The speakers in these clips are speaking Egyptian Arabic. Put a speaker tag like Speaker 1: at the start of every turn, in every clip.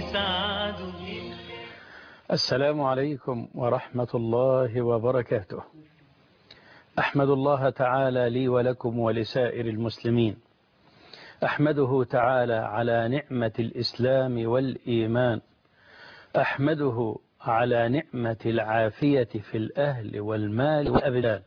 Speaker 1: سعد
Speaker 2: السلام عليكم ورحمة الله وبركاته أحمد الله تعالى لي ولكم ولسائر المسلمين أحمده تعالى على نعمة الإسلام والإيمان أحمده على نعمة العافية في الأهل والمال والأبدان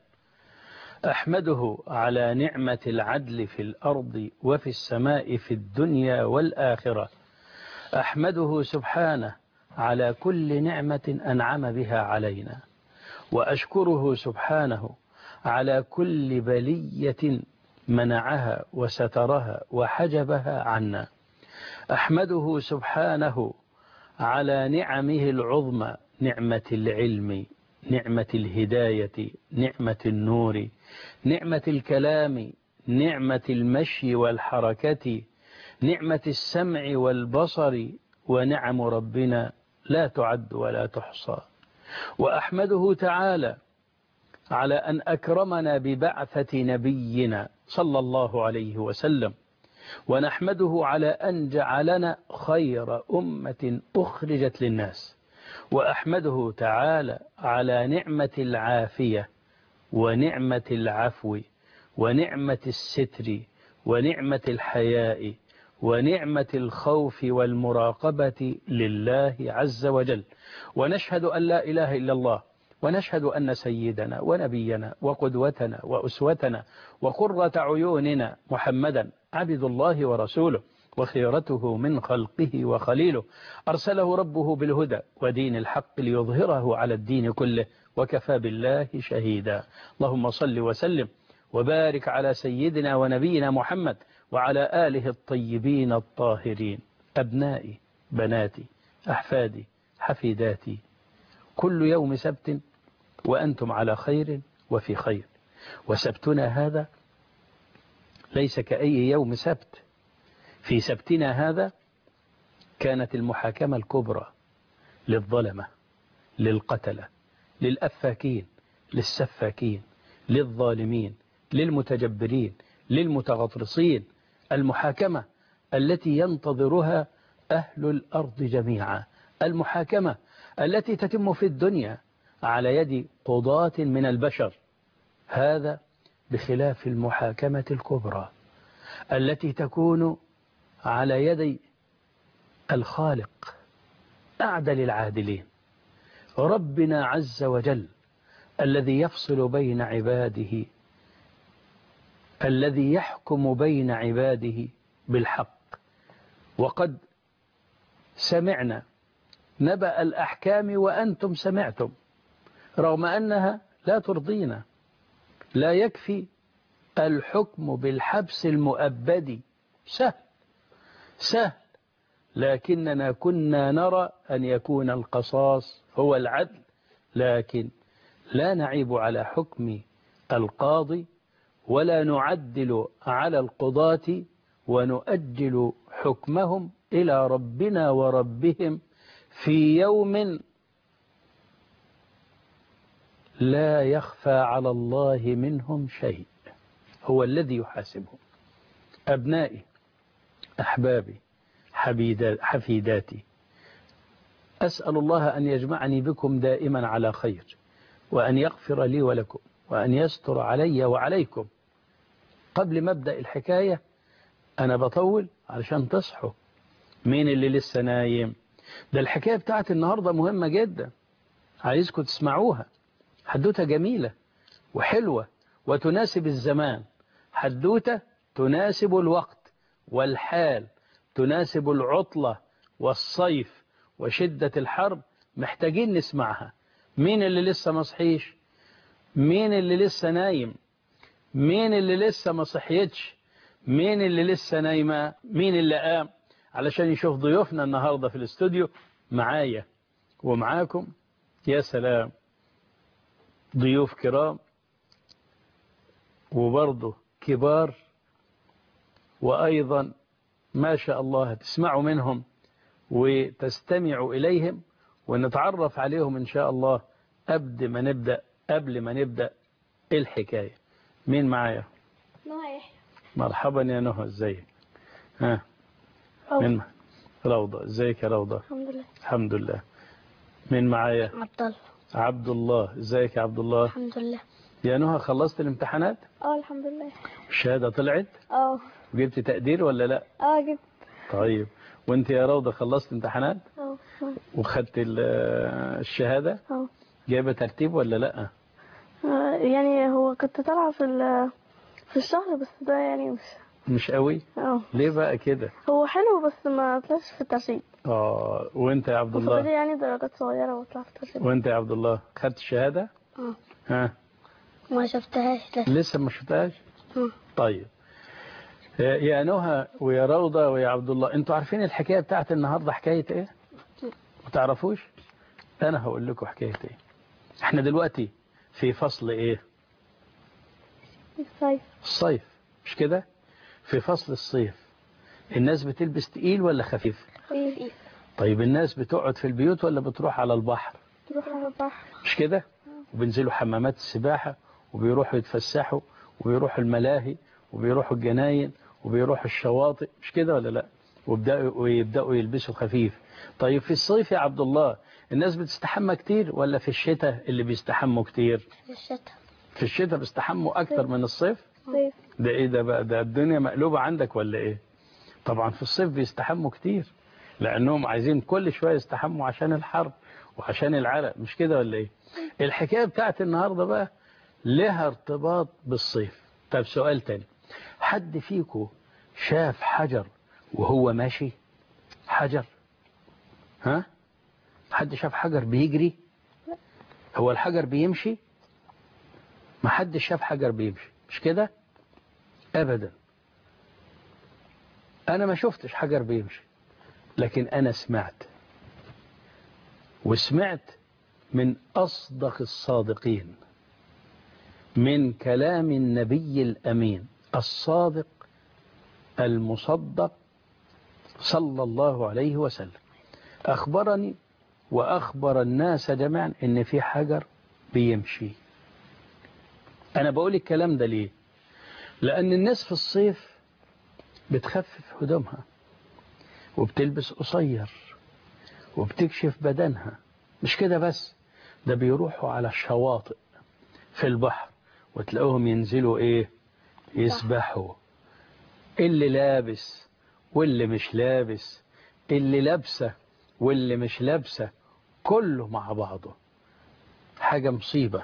Speaker 2: أحمده على نعمة العدل في الأرض وفي السماء في الدنيا والآخرة أحمده سبحانه على كل نعمة أنعم بها علينا وأشكره سبحانه على كل بلية منعها وسترها وحجبها عنا أحمده سبحانه على نعمه العظمى نعمة العلم نعمة الهداية نعمة النور نعمة الكلام نعمة المشي والحركة نعمة السمع والبصر ونعم ربنا لا تعد ولا تحصى وأحمده تعالى على أن أكرمنا ببعثة نبينا صلى الله عليه وسلم ونحمده على أن جعلنا خير أمة أخرجت للناس وأحمده تعالى على نعمة العافية ونعمة العفو ونعمة الستر ونعمة الحياء ونعمة الخوف والمراقبة لله عز وجل ونشهد أن لا إله إلا الله ونشهد أن سيدنا ونبينا وقدوتنا وأسوتنا وقرة عيوننا محمدا عبد الله ورسوله وخيرته من خلقه وخليله أرسله ربه بالهدى ودين الحق ليظهره على الدين كله وكفى بالله شهيدا اللهم صل وسلم وبارك على سيدنا ونبينا محمد وعلى آله الطيبين الطاهرين أبنائي بناتي أحفادي حفيداتي كل يوم سبت وأنتم على خير وفي خير وسبتنا هذا ليس كأي يوم سبت في سبتنا هذا كانت المحاكمة الكبرى للظلمة للقتلة للأفاكين للسفاكين للظالمين للمتجبرين للمتغطرسين المحاكمة التي ينتظرها أهل الأرض جميعا المحاكمة التي تتم في الدنيا على يد قضاة من البشر هذا بخلاف المحاكمة الكبرى التي تكون على يدي الخالق أعدل العادلين ربنا عز وجل الذي يفصل بين عباده الذي يحكم بين عباده بالحق وقد سمعنا نبأ الأحكام وأنتم سمعتم رغم أنها لا ترضينا لا يكفي الحكم بالحبس المؤبد سهل سهل لكننا كنا نرى أن يكون القصاص هو العدل لكن لا نعيب على حكم القاضي ولا نعدل على القضاة ونؤجل حكمهم إلى ربنا وربهم في يوم لا يخفى على الله منهم شيء هو الذي يحاسبهم أبنائي أحبابي حفيداتي أسأل الله أن يجمعني بكم دائما على خير وأن يغفر لي ولكم وأن يستر علي وعليكم قبل ما أبدأ الحكاية أنا بطول علشان تصحوا مين اللي لسه نايم ده الحكاية بتاعت النهاردة مهمة جدا عايزكم تسمعوها حدوتة جميلة وحلوة وتناسب الزمان حدوتة تناسب الوقت والحال تناسب العطلة والصيف وشدة الحرب محتاجين نسمعها مين اللي لسه ما صحيش مين اللي لسه نايم مين اللي لسه ما صحيتش مين اللي لسه نايمة مين اللي قام علشان يشوف ضيوفنا النهاردة في الاستوديو معايا ومعاكم يا سلام ضيوف كرام وبرضه كبار وأيضا ما شاء الله تسمعوا منهم وتستمعوا إليهم ونتعرف عليهم إن شاء الله قبل ما نبدأ قبل ما نبدأ الحكاية مين معايا
Speaker 3: نهى يحيى
Speaker 2: مرحبا يا نهى ازيك ها من روضة ازيك يا روضة
Speaker 1: الحمد لله
Speaker 2: الحمد لله مين معايا
Speaker 1: عبد الله
Speaker 2: عبد الله ازيك يا عبد الله
Speaker 1: الحمد لله
Speaker 2: يا نهى خلصت الامتحانات
Speaker 1: اه الحمد لله
Speaker 2: الشهادة طلعت
Speaker 1: اه
Speaker 2: جبت تقدير ولا لا
Speaker 1: اه جبت
Speaker 2: طيب وانت يا روضة خلصت امتحانات
Speaker 1: اه
Speaker 2: وخدت ال- الشهادة
Speaker 1: اه
Speaker 2: جايبة ترتيب ولا لا
Speaker 1: آه، يعني هو كنت طالعة في ال- في الشهر بس ده يعني مش
Speaker 2: مش قوي
Speaker 1: اه
Speaker 2: ليه بقى كده
Speaker 1: هو حلو بس ما طلعش في الترتيب
Speaker 2: اه وانت يا عبد
Speaker 1: وفاضل
Speaker 2: الله
Speaker 1: يعني درجات صغيرة واطلع في الترتيب
Speaker 2: وانت يا عبد الله خدت الشهادة
Speaker 1: اه
Speaker 2: ها
Speaker 1: ما شفتهاش لسه
Speaker 2: لسه ما شفتهاش
Speaker 1: اه
Speaker 2: طيب يا نهى ويا روضة ويا عبد الله انتوا عارفين الحكاية بتاعت النهاردة حكاية ايه ما تعرفوش انا هقول لكم حكاية ايه احنا دلوقتي في فصل ايه
Speaker 1: صيف
Speaker 2: الصيف مش كده في فصل الصيف الناس بتلبس تقيل ولا خفيف
Speaker 1: خفيف
Speaker 2: طيب الناس بتقعد في البيوت ولا بتروح على البحر
Speaker 1: تروح على البحر
Speaker 2: مش كده وبينزلوا حمامات السباحة وبيروحوا يتفسحوا وبيروحوا الملاهي وبيروحوا الجناين وبيروحوا الشواطئ مش كده ولا لا ويبدأوا ويبدأوا يلبسوا خفيف طيب في الصيف يا عبد الله الناس بتستحمى كتير ولا في الشتاء اللي بيستحموا كتير
Speaker 1: في الشتاء
Speaker 2: في الشتاء بيستحموا أكتر من الصيف
Speaker 1: صيف
Speaker 2: ده ايه ده بقى ده الدنيا مقلوبة عندك ولا ايه طبعا في الصيف بيستحموا كتير لانهم عايزين كل شوية يستحموا عشان الحر وعشان العرق مش كده ولا ايه الحكاية بتاعت النهاردة بقى لها ارتباط بالصيف طب سؤال تاني حد فيكو شاف حجر وهو ماشي حجر ها حد شاف حجر بيجري هو الحجر بيمشي ما حد شاف حجر بيمشي مش كده ابدا انا ما شفتش حجر بيمشي لكن انا سمعت وسمعت من اصدق الصادقين من كلام النبي الامين الصادق المصدق صلى الله عليه وسلم اخبرني واخبر الناس جميعا ان في حجر بيمشي انا بقول الكلام ده ليه لأن الناس في الصيف بتخفف هدومها وبتلبس قصير وبتكشف بدنها مش كده بس ده بيروحوا على الشواطئ في البحر وتلاقوهم ينزلوا ايه يسبحوا اللي لابس واللي مش لابس اللي لابسه واللي مش لابسه كله مع بعضه حاجة مصيبة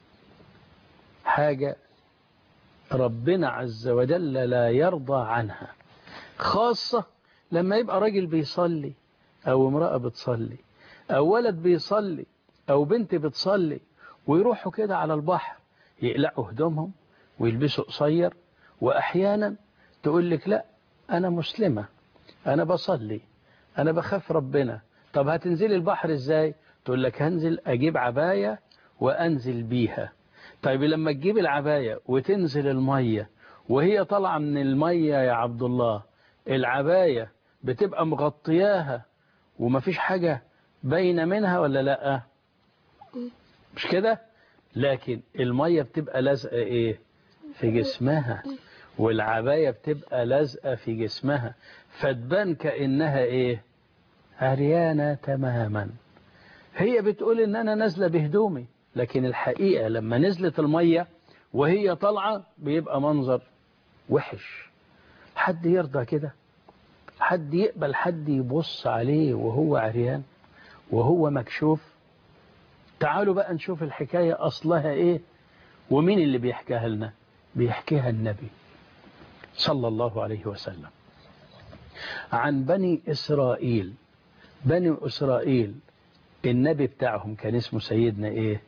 Speaker 2: حاجة ربنا عز وجل لا يرضى عنها خاصة لما يبقى راجل بيصلي أو امرأة بتصلي أو ولد بيصلي أو بنت بتصلي ويروحوا كده على البحر يقلعوا هدومهم ويلبسوا قصير وأحيانا تقول لك لا أنا مسلمة أنا بصلي أنا بخاف ربنا طب هتنزلي البحر إزاي تقول لك هنزل أجيب عباية وأنزل بيها طيب لما تجيب العباية وتنزل المية وهي طالعة من المية يا عبد الله العباية بتبقى مغطياها ومفيش حاجة باينة منها ولا لا مش كده لكن المية بتبقى لازقة ايه في جسمها والعباية بتبقى لازقة في جسمها فتبان كأنها ايه عريانة تماما هي بتقول ان انا نازلة بهدومي لكن الحقيقة لما نزلت المية وهي طالعة بيبقى منظر وحش حد يرضى كده حد يقبل حد يبص عليه وهو عريان وهو مكشوف تعالوا بقى نشوف الحكاية أصلها إيه ومين اللي بيحكيها لنا بيحكيها النبي صلى الله عليه وسلم عن بني إسرائيل بني إسرائيل النبي بتاعهم كان اسمه سيدنا إيه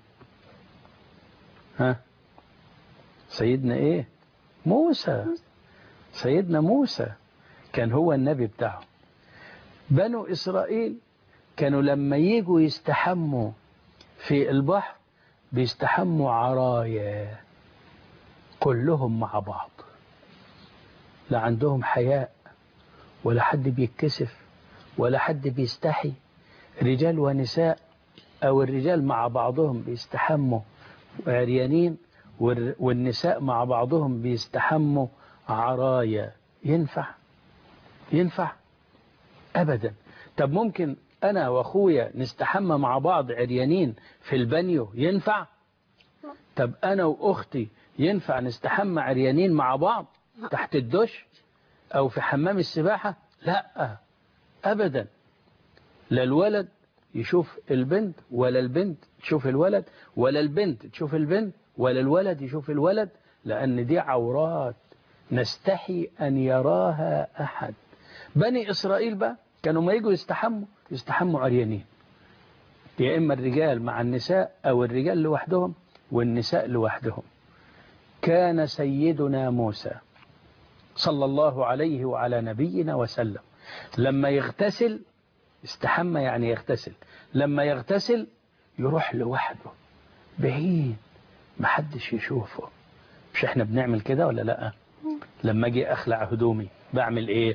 Speaker 2: ها سيدنا إيه موسى سيدنا موسى كان هو النبي بتاعهم بنو إسرائيل كانوا لما يجوا يستحموا في البحر بيستحموا عرايا كلهم مع بعض لا عندهم حياء ولا حد بيتكسف ولا حد بيستحي رجال ونساء أو الرجال مع بعضهم بيستحموا عريانين والنساء مع بعضهم بيستحموا عرايا ينفع ينفع أبدا طب ممكن أنا وأخويا نستحمى مع بعض عريانين في البانيو ينفع طب أنا وأختي ينفع نستحمى عريانين مع بعض تحت الدش أو في حمام السباحة لا أبدا لا الولد يشوف البنت ولا البنت تشوف الولد ولا البنت تشوف البنت ولا الولد يشوف الولد لأن دي عورات نستحي أن يراها أحد بني إسرائيل بقى كانوا ما يجوا يستحموا يستحموا عريانين يا إما الرجال مع النساء أو الرجال لوحدهم والنساء لوحدهم كان سيدنا موسى صلى الله عليه وعلى نبينا وسلم لما يغتسل استحمى يعني يغتسل لما يغتسل يروح لوحده بعيد محدش يشوفه مش احنا بنعمل كده ولا لا لما اجي اخلع هدومي بعمل ايه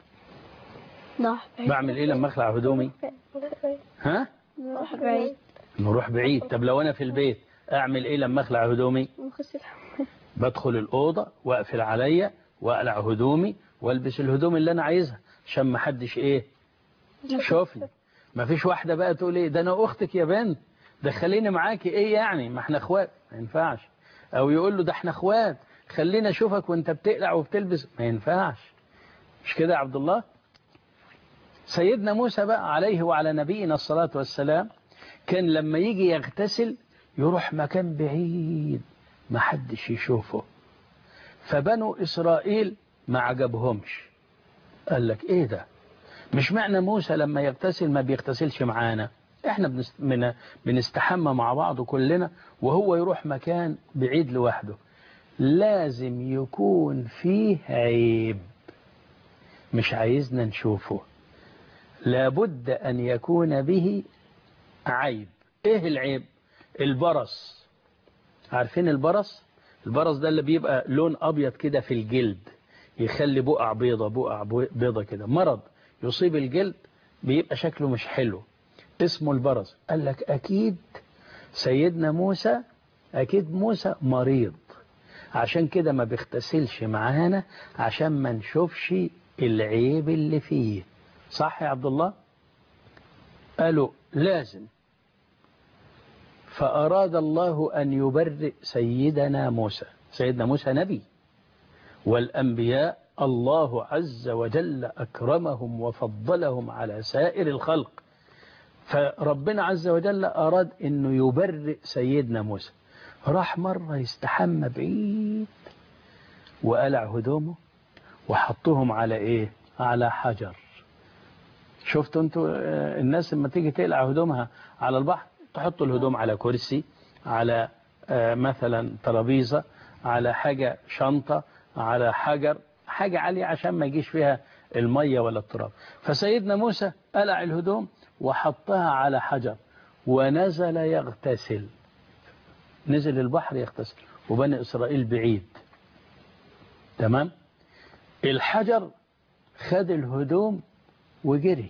Speaker 1: نروح بعيد
Speaker 2: بعمل ايه لما اخلع هدومي ها
Speaker 1: نروح بعيد
Speaker 2: نروح بعيد طب لو انا في البيت اعمل ايه لما اخلع هدومي
Speaker 1: نخش الحمام
Speaker 2: بدخل الأوضة وأقفل عليا وأقلع هدومي والبس الهدوم اللي أنا عايزها عشان ما حدش إيه شوفني ما فيش واحدة بقى تقول إيه ده أنا أختك يا بنت دخليني معاكي إيه يعني ما إحنا إخوات ما ينفعش أو يقول له ده إحنا إخوات خلينا أشوفك وأنت بتقلع وبتلبس ما ينفعش مش كده يا عبد الله سيدنا موسى بقى عليه وعلى نبينا الصلاة والسلام كان لما يجي يغتسل يروح مكان بعيد ما حدش يشوفه فبنو إسرائيل ما عجبهمش قال لك إيه ده مش معنى موسى لما يغتسل ما بيغتسلش معانا احنا بنست... من... بنستحمى مع بعض كلنا وهو يروح مكان بعيد لوحده لازم يكون فيه عيب مش عايزنا نشوفه لابد أن يكون به عيب ايه العيب البرص عارفين البرص البرص ده اللي بيبقى لون أبيض كده في الجلد يخلي بقع بيضة بقع بيضة كده مرض يصيب الجلد بيبقى شكله مش حلو اسمه البرص قال لك أكيد سيدنا موسى أكيد موسى مريض عشان كده ما بيغتسلش معانا عشان ما نشوفش العيب اللي فيه صح يا عبد الله قالوا لازم فأراد الله أن يبرئ سيدنا موسى سيدنا موسى نبي والأنبياء الله عز وجل أكرمهم وفضلهم على سائر الخلق فربنا عز وجل أراد أنه يبرئ سيدنا موسى راح مرة يستحمى بعيد وقلع هدومه وحطهم على إيه على حجر شفتوا انتوا الناس لما تيجي تقلع هدومها على البحر تحط الهدوم على كرسي على مثلا ترابيزة على حاجة شنطة على حجر حاجة عالية عشان ما يجيش فيها المية ولا التراب فسيدنا موسى قلع الهدوم وحطها على حجر ونزل يغتسل نزل البحر يغتسل وبني إسرائيل بعيد تمام الحجر خد الهدوم وجري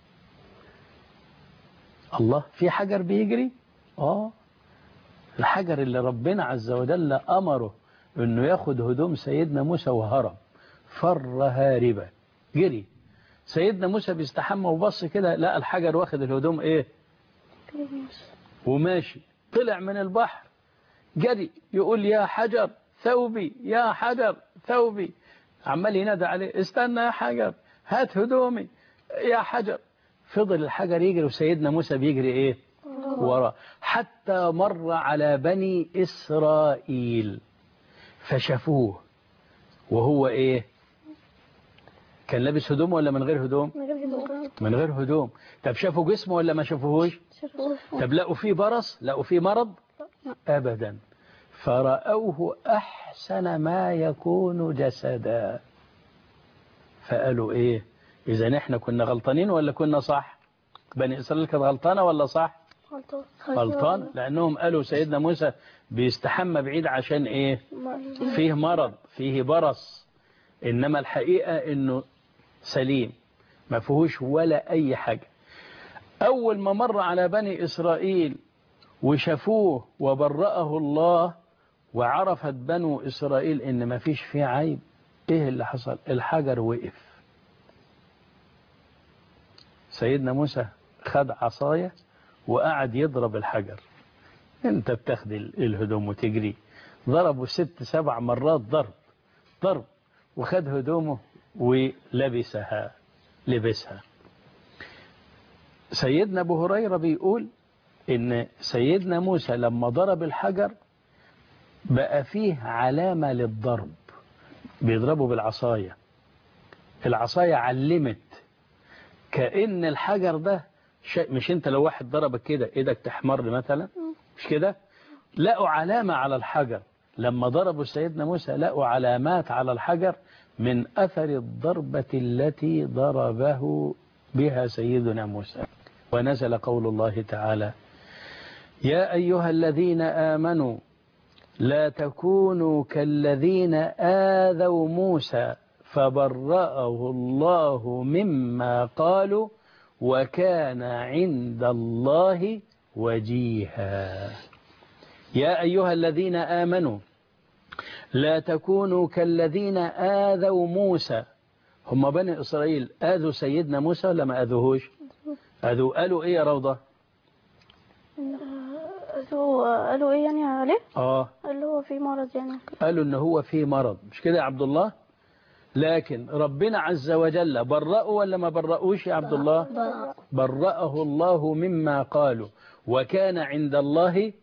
Speaker 2: الله في حجر بيجري اه الحجر اللي ربنا عز وجل أمره انه ياخد هدوم سيدنا موسى وهرب فر هاربا جري سيدنا موسى بيستحمى وبص كده لقى الحجر واخد الهدوم ايه وماشي طلع من البحر جري يقول يا حجر ثوبي يا حجر ثوبي عمال ينادى عليه استنى يا حجر هات هدومي يا حجر فضل الحجر يجري وسيدنا موسى بيجري ايه وراه حتى مر على بني إسرائيل فشافوه وهو ايه كان لابس هدوم ولا من غير هدوم من غير هدوم طب شافوا جسمه ولا ما شافوهوش طب لقوا فيه برص لقوا فيه مرض أبدا فرأوه أحسن ما يكون جسدا فقالوا إيه إذا إحنا كنا غلطانين ولا كنا صح بني إسرائيل كانت غلطانة ولا صح غلطان لأنهم قالوا سيدنا موسى بيستحمى بعيد عشان إيه فيه مرض فيه برص إنما الحقيقة إنه سليم ما فيهوش ولا أي حاجة أول ما مر على بني إسرائيل وشافوه وبرأه الله وعرفت بنو إسرائيل إن ما فيش فيه عيب إيه اللي حصل الحجر وقف سيدنا موسى خد عصاية وقعد يضرب الحجر انت بتاخد ال- الهدوم وتجري ضربه ست سبع مرات ضرب ضرب وخد هدومه ولبسها لبسها سيدنا ابو هريرة بيقول ان سيدنا موسى لما ضرب الحجر بقى فيه علامة للضرب بيضربوا بالعصاية العصاية علمت كأن الحجر ده شيء مش انت لو واحد ضربك كده ايدك تحمر مثلا مش كده لقوا علامة على الحجر لما ضربوا سيدنا موسى لقوا علامات على الحجر من أثر الضربة التي ضربه بها سيدنا موسى ونزل قول الله تعالى يا أيها الذين آمنوا لا تكونوا كالذين آذوا موسى فبرأه الله مما قالوا وكان عند الله وجيها يا أيها الذين آمنوا لا تكونوا كالذين آذوا موسى هم بني إسرائيل آذوا سيدنا موسى ولا ما آذوهوش آذوا قالوا إيه يا روضة
Speaker 1: هو قالوا ايه يعني عليه
Speaker 2: آه
Speaker 1: اللي هو في مرض يعني
Speaker 2: قالوا ان هو في مرض مش كده يا عبد الله لكن ربنا عز وجل برأوا ولا ما برأوش يا عبد الله برأه الله مما قالوا وكان عند الله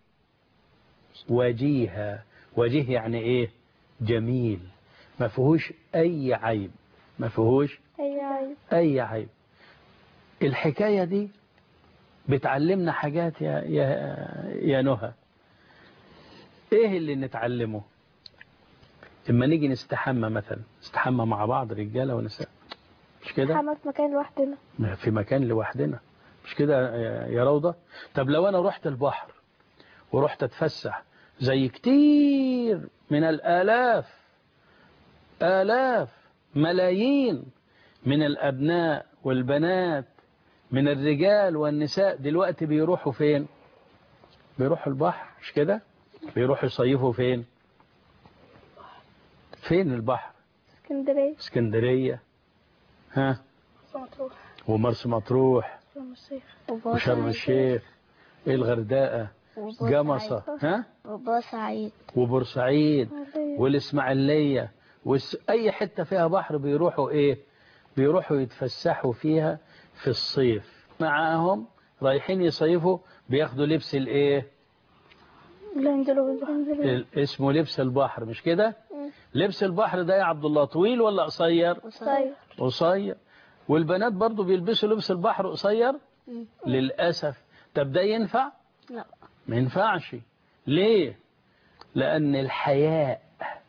Speaker 2: وجيها وجيه يعني ايه جميل ما فيهوش اي عيب ما فيهوش
Speaker 1: اي عيب
Speaker 2: اي عيب الحكاية دي بتعلمنا حاجات يا يا يا نهى ايه اللي نتعلمه اما نيجي نستحمى مثلا نستحمى مع بعض رجاله ونساء مش كده
Speaker 1: حمى في مكان لوحدنا
Speaker 2: في مكان لوحدنا مش كده يا- يا روضة طب لو انا رحت البحر ورحت اتفسح زي كتير من الالاف الاف ملايين من الابناء والبنات من الرجال والنساء دلوقتي بيروحوا فين بيروحوا البحر مش كده بيروحوا يصيفوا فين فين البحر
Speaker 1: اسكندريه
Speaker 2: اسكندرية ها
Speaker 1: مطروح
Speaker 2: ومرسى مطروح
Speaker 1: شرم الشيخ
Speaker 2: وشرم الشيخ ايه الغردقة جمصة ها
Speaker 3: وبورسعيد
Speaker 2: وبورسعيد والإسماعيلية والس... أي حتة فيها بحر بيروحوا إيه بيروحوا يتفسحوا فيها في الصيف معاهم رايحين يصيفوا بياخدوا لبس الإيه
Speaker 1: لا ينزلوا بالبحر
Speaker 2: ال- اسمه لبس البحر مش كده لبس البحر ده يا عبد الله طويل ولا قصير
Speaker 1: قصير
Speaker 2: قصير والبنات برضو بيلبسوا لبس البحر قصير للأسف طب ده ينفع
Speaker 3: لا
Speaker 2: ما ينفعش ليه لأن الحياء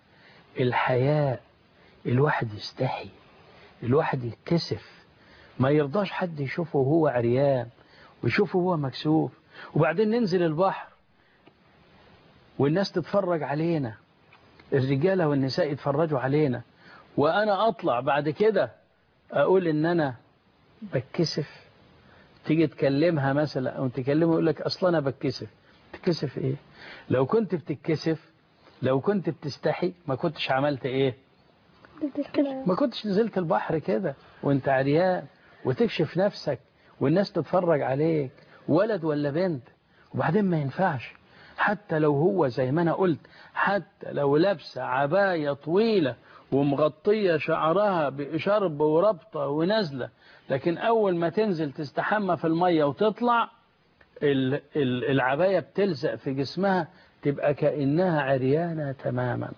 Speaker 2: الحياء الواحد يستحي الواحد يتكسف ما يرضاش حد يشوفه وهو عريان ويشوفه وهو مكسوف وبعدين ننزل البحر والناس تتفرج علينا الرجالة والنساء يتفرجوا علينا وأنا أطلع بعد كده أقول إن أنا بتكسف تيجي تكلمها مثلا أو تكلمه يقول لك أصلا أنا بتكسف تكسف إيه لو كنت بتتكسف لو كنت بتستحي ما كنتش عملت إيه
Speaker 1: كده
Speaker 2: ما كنتش نزلت البحر كده وانت عريان وتكشف نفسك والناس تتفرج عليك ولد ولا بنت وبعدين ما ينفعش حتى لو هو زي ما انا قلت حتى لو لابسه عباية طويلة ومغطية شعرها بشرب وربطة ونازلة لكن أول ما تنزل تستحمى في المية وتطلع ال- ال- العباية بتلزق في جسمها تبقى كأنها عريانة تماما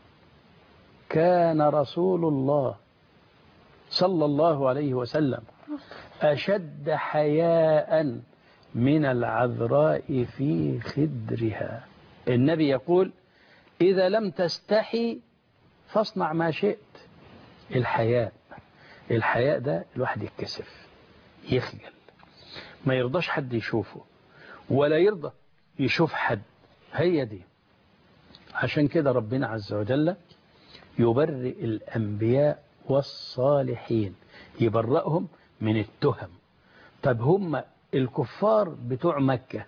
Speaker 2: كان رسول الله صلى الله عليه وسلم أشد حياء من العذراء في خدرها النبي يقول إذا لم تستحي فاصنع ما شئت الحياء الحياء ده الواحد يتكسف يخجل ما يرضاش حد يشوفه ولا يرضى يشوف حد هي دي عشان كده ربنا عز وجل يبرئ الأنبياء والصالحين يبرئهم من التهم طب هم الكفار بتوع مكة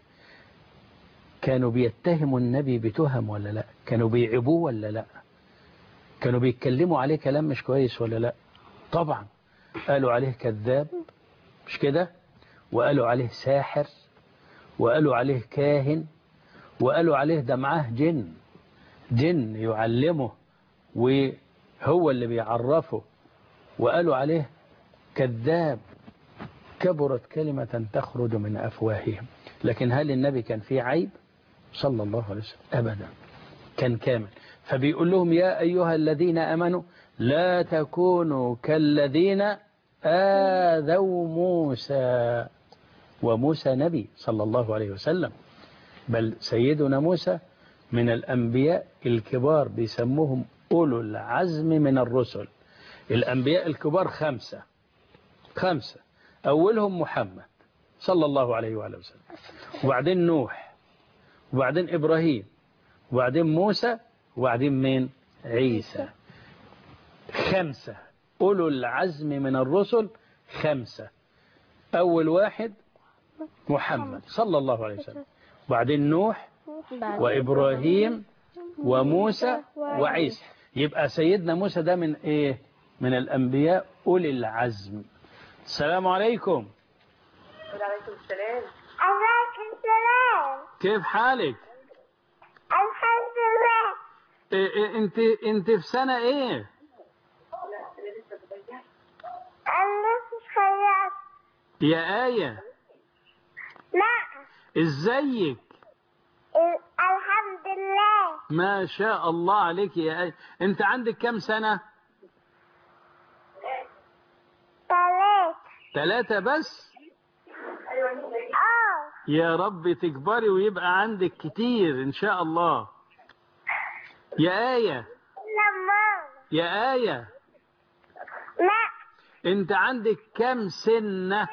Speaker 2: كانوا بيتهموا النبي بتهم ولا لا كانوا بيعبوه ولا لا كانوا بيتكلموا عليه كلام مش كويس ولا لا طبعا قالوا عليه كذاب مش كده وقالوا عليه ساحر وقالوا عليه كاهن وقالوا عليه ده معاه جن جن يعلمه وهو اللي بيعرفه وقالوا عليه كذاب كبرت كلمة تخرج من أفواههم لكن هل النبي كان فيه عيب صلى الله عليه وسلم أبدا كان كامل فبيقول لهم يا أيها الذين أمنوا لا تكونوا كالذين آذوا موسى وموسى نبي صلى الله عليه وسلم بل سيدنا موسى من الأنبياء الكبار بيسموهم أولو العزم من الرسل الأنبياء الكبار خمسة خمسة أولهم محمد صلى الله عليه وآله وسلم وبعدين نوح وبعدين إبراهيم وبعدين موسى وبعدين مين عيسى خمسة أولو العزم من الرسل خمسة أول واحد محمد صلى الله عليه وسلم وبعدين نوح وإبراهيم وموسى وعيسى يبقى سيدنا موسى ده من إيه من الأنبياء أولي العزم السلام عليكم
Speaker 3: وعليكم السلام
Speaker 4: عليكم السلام
Speaker 2: كيف حالك
Speaker 4: الحمد لله
Speaker 2: إيه إيه انت انت في سنة ايه
Speaker 4: أنا مش خياط
Speaker 2: يا آية
Speaker 4: لا
Speaker 2: ازيك
Speaker 4: ال- الحمد لله
Speaker 2: ما شاء الله عليك يا آية انت عندك كم سنة
Speaker 4: ثلاثة
Speaker 2: ثلاثة بس
Speaker 4: اه
Speaker 2: يا رب تكبري ويبقى عندك كتير ان شاء الله يا آية
Speaker 4: لما
Speaker 2: يا آية
Speaker 4: لا
Speaker 2: انت عندك كم سنة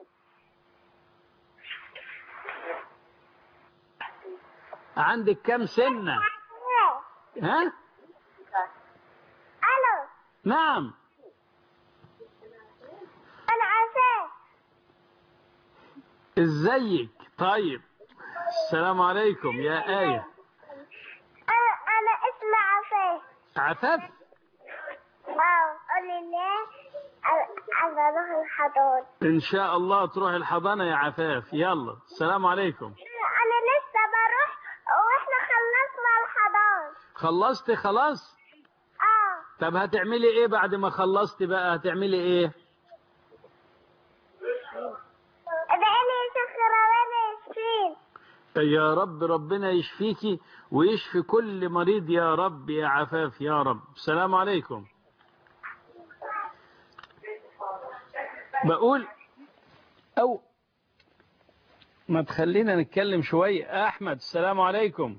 Speaker 2: عندك كم سنة ها
Speaker 4: الو
Speaker 2: نعم
Speaker 4: انا عفاف
Speaker 2: ازيك طيب السلام عليكم يا آية
Speaker 4: انا انا اسمي عفاف
Speaker 2: عفاف
Speaker 4: اه قولي ليه انا اروح الحضانة
Speaker 2: ان شاء الله تروح الحضانة يا عفاف يلا السلام عليكم
Speaker 4: انا لسه بروح واحنا خلصنا الحضانة
Speaker 2: خلصت خلاص
Speaker 4: اه
Speaker 2: طب هتعملي ايه بعد ما خلصت بقى هتعملي ايه
Speaker 4: ادعيلي شكرا وانا يشفين
Speaker 2: يا رب ربنا يشفيكي ويشفي كل مريض يا رب يا عفاف يا رب السلام عليكم بقول او ما تخلينا نتكلم شوية احمد السلام عليكم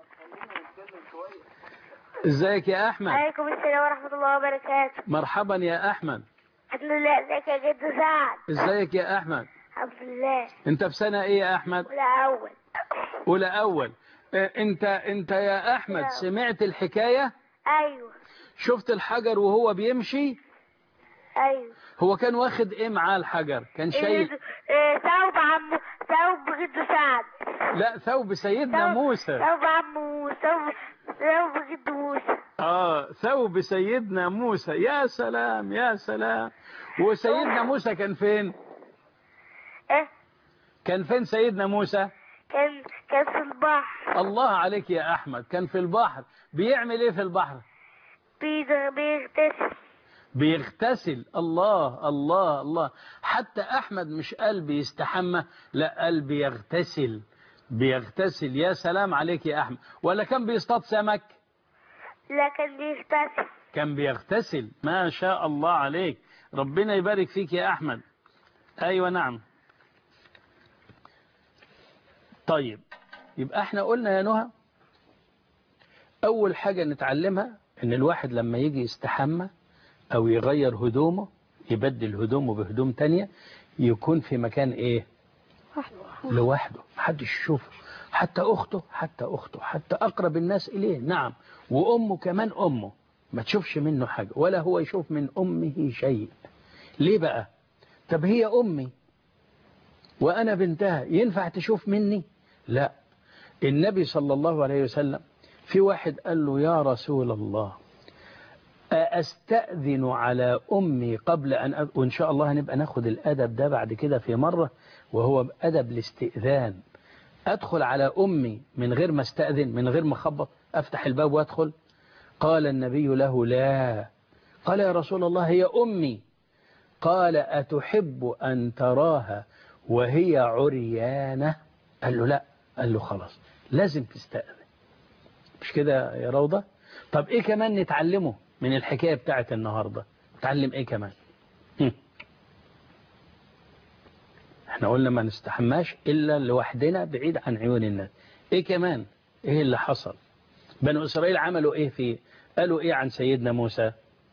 Speaker 2: ازيك يا احمد
Speaker 4: عليكم السلام ورحمة الله وبركاته
Speaker 2: مرحبا يا احمد
Speaker 4: الحمد لله ازيك يا جد سعد
Speaker 2: ازيك يا احمد
Speaker 4: الحمد لله
Speaker 2: انت في سنة ايه يا احمد
Speaker 4: ولا أول
Speaker 2: اولى اول اه، انت انت يا احمد سمعت الحكاية
Speaker 4: أيوه
Speaker 2: شفت الحجر وهو بيمشي
Speaker 4: أيوه
Speaker 2: هو كان واخد ايه معاه الحجر كان شايل
Speaker 4: إيه، إيه، ثوب عم ثوب جد سعد
Speaker 2: لا ثوب سيدنا
Speaker 4: ثوب-
Speaker 2: موسى
Speaker 4: ثوب عم موسى ثوب ثوب جد موسى
Speaker 2: اه ثوب سيدنا موسى يا سلام يا سلام وسيدنا موسى كان فين
Speaker 4: إيه
Speaker 2: كان فين سيدنا موسى
Speaker 4: كان كان في البحر
Speaker 2: الله عليك يا احمد كان في البحر بيعمل ايه في البحر
Speaker 4: بيد- بيغتسل
Speaker 2: بيغتسل الله الله الله حتى أحمد مش قال بيستحمى لا قال بيغتسل بيغتسل يا سلام عليك يا أحمد ولا كان بيصطاد سمك
Speaker 4: لكن بيغتسل
Speaker 2: كان بيغتسل ما شاء الله عليك ربنا يبارك فيك يا أحمد أيوة نعم طيب يبقى احنا قلنا يا نهى أول حاجة نتعلمها إن الواحد لما يجي يستحمى أو يغير هدومه يبدل هدومه بهدوم تانية يكون في مكان إيه لوحده محدش يشوفه حتى أخته حتى أخته حتى أقرب الناس إليه نعم وأمه كمان أمه ما تشوفش منه حاجة ولا هو يشوف من أمه شيء ليه بقى طب هي أمي وأنا بنتها ينفع تشوف مني لا النبي صلى الله عليه وسلم في واحد قال له يا رسول الله أستأذن على أمي قبل أن أ... وإن شاء الله هنبقى ناخد الأدب ده بعد كده في مرة وهو أدب الاستئذان أدخل على أمي من غير ما استأذن من غير ما أخبط أفتح الباب وأدخل قال النبي له لا قال يا رسول الله هي أمي قال أتحب أن تراها وهي عريانة قال له لا قال له خلاص لازم تستأذن مش كده يا روضة طب إيه كمان نتعلمه من الحكاية بتاعت النهاردة نتعلم إيه كمان هم. احنا قلنا ما نستحماش إلا لوحدنا بعيد عن عيون الناس إيه كمان إيه اللي حصل بنو إسرائيل عملوا إيه فيه قالوا إيه عن سيدنا موسى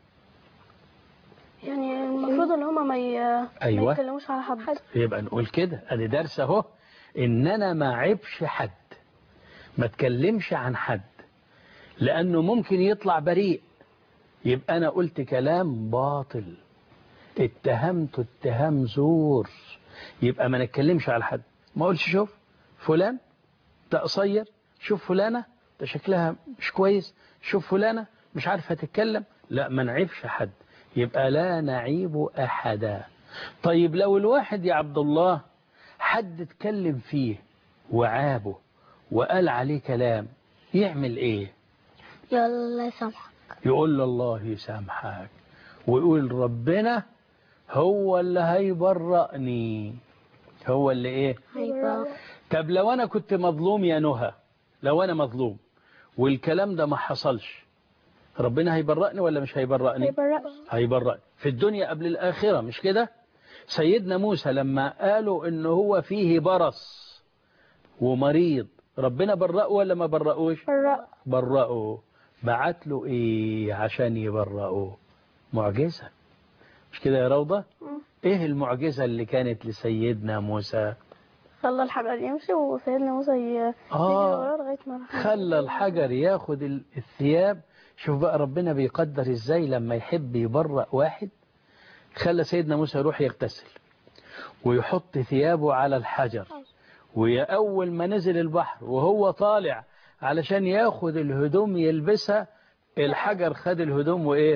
Speaker 1: يعني المفروض ان هما ما ي...
Speaker 2: أيوة.
Speaker 1: ما يتكلموش على حد
Speaker 2: يبقى نقول كده ادي درس اهو ان انا ما عيبش حد ما اتكلمش عن حد لانه ممكن يطلع بريء يبقى انا قلت كلام باطل اتهمت اتهام زور يبقى ما نتكلمش على حد ما اقولش شوف فلان ده قصير شوف فلانة ده شكلها مش كويس شوف فلانة مش عارفة تتكلم لا ما نعيبش حد يبقى لا نعيب أحدا طيب لو الواحد يا عبد الله حد اتكلم فيه وعابه وقال عليه كلام يعمل ايه
Speaker 4: يلا يسامحك
Speaker 2: يقول له الله يسامحك ويقول ربنا هو اللي هيبرأني هو اللي ايه
Speaker 4: هيبقى
Speaker 2: طب لو انا كنت مظلوم يا نهى لو انا مظلوم والكلام ده ما حصلش ربنا هيبرأني ولا مش هيبرأني
Speaker 1: هيبرأ
Speaker 2: هيبرأني في الدنيا قبل الآخرة مش كده سيدنا موسى لما قالوا ان هو فيه برص ومريض ربنا برأه ولا ما برأوش
Speaker 1: برأ
Speaker 2: برأه بعت له ايه عشان يبرأه معجزة مش كده يا روضة ايه المعجزة اللي كانت لسيدنا موسى
Speaker 1: خلى الحجر يمشي وسيدنا موسى ي- يجري
Speaker 2: آه.
Speaker 1: وراه لغايه ما راح
Speaker 2: خلى الحجر ياخد ال- الثياب شوف بقى ربنا بيقدر ازاي لما يحب يبرأ واحد خلى سيدنا موسى يروح يغتسل ويحط ثيابه على الحجر وأول ما نزل البحر وهو طالع علشان ياخد الهدوم يلبسها الحجر خد الهدوم وإيه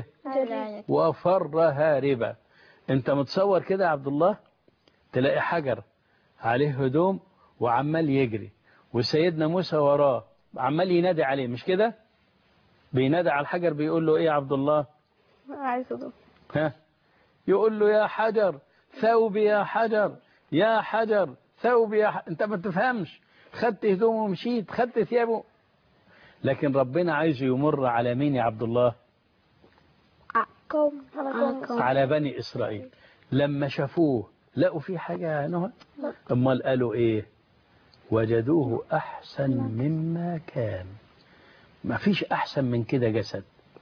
Speaker 2: وفر هاربا انت متصور كده يا عبد الله تلاقي حجر عليه هدوم وعمال يجري وسيدنا موسى وراه عمال ينادي عليه مش كده بينادي على الحجر بيقول له ايه يا عبد الله
Speaker 1: عايز هدوم
Speaker 2: ها يقول له يا حجر ثوبي يا حجر يا حجر ثوبي يا ح... انت ما تفهمش خدت هدومه ومشيت خدت ثيابه لكن ربنا عايزه يمر على مين يا عبد الله
Speaker 4: قوم
Speaker 1: قوم.
Speaker 2: على بني إسرائيل لما شافوه لقوا فيه حاجة يا نهى أمال قالوا إيه وجدوه أحسن مما كان ما فيش أحسن من كده جسد